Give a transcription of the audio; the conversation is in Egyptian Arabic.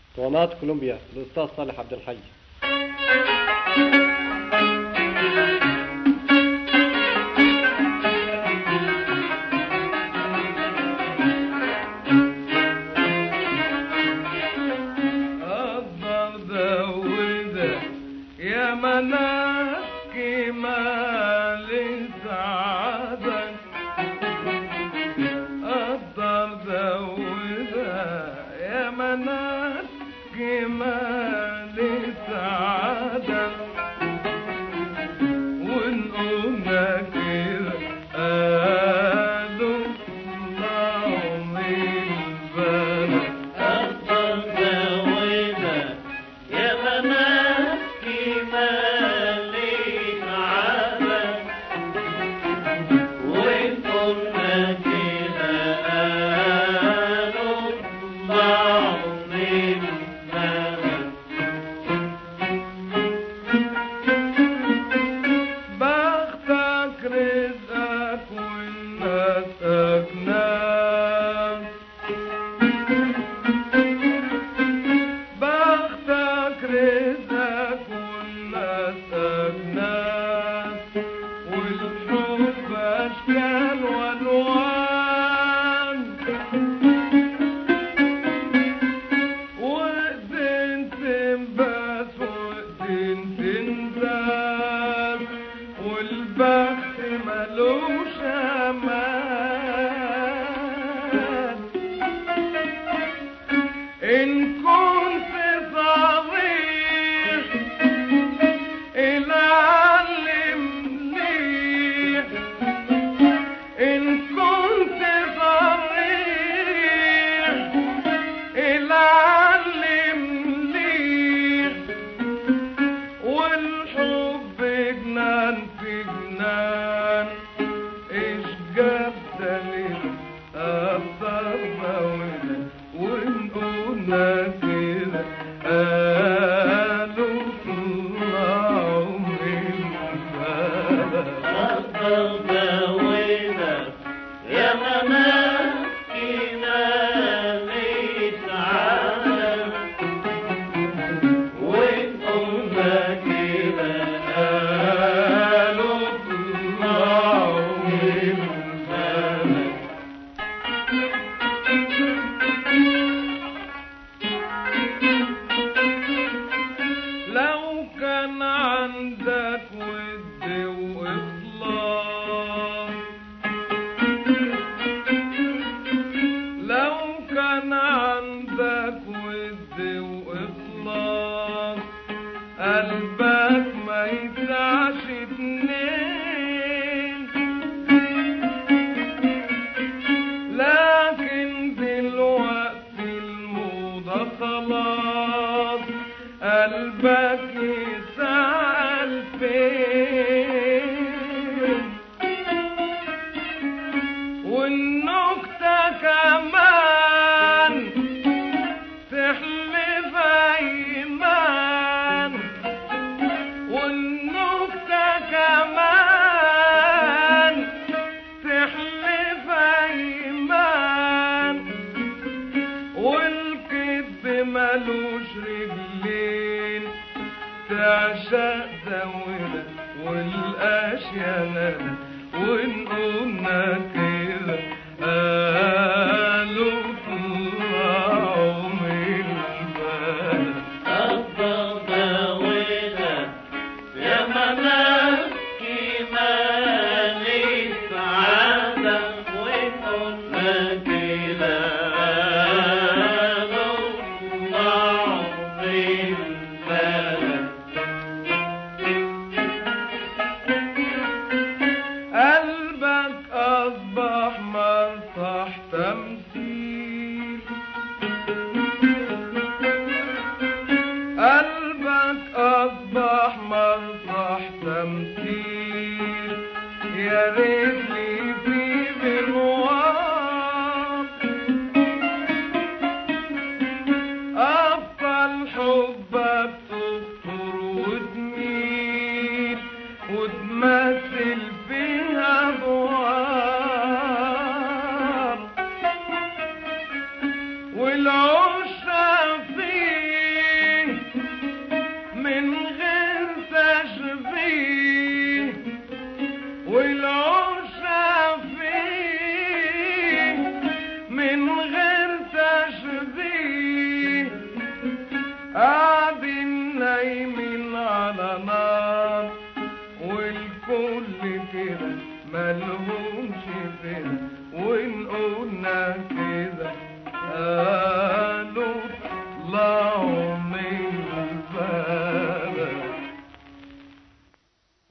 اسطوانات كولومبيا الأستاذ صالح عبد الحي أكبر دولة يا مناك مال سعادك أكبر دولة يا مناك مال سعادك ونقولنا كده قالوا طعم البلد أفضل زوجة يا مناكي مالك عبد وكنا كده قالوا طعم البلد بختك رزقك والناس أكناس بختك رزقك والناس أكناس والحب أشكال وألوان وقتين تنبس وقتين تنزل والبخت ملوش امان ان كنت صغير العلم مليح ان كنت صغير العلم مليح والحب جنان في جنان ايش جاب دليل اكتر مولد ونقولنا كده قالوا طلعوا من البلد أفضل زوجة يا مناكي مالك عبد وكنا كده قالوا طلعوا من البلد لو كان عندك ود وإخلاص لو كان عندك ود وإخلاص قلبك ما يسعش اتنين لكن دلوقتي الموضة خلاص قلبك يسأل فين والنكتة كمان تحلف أيمان والنكتة كمان تحلف أيمان والكذب ملوش رجلين تعشق زاوية والأشياء ندى ونقولنا كده قالوا طلعوا من البلد أفضل زوجة يا مناكي مالك عبد وكنا كده قالوا طلعوا من البلد قلبك أصبح مسرح تمثيل قلبك أصبح مسرح تمثيل يا ريت لي في بالوار أبطل حبك تخطر وتميل وتمثل فيها أدوار والعشاق فيه قاعدين نايمين على نار والكل كده ملهمش فدا وإن قلنا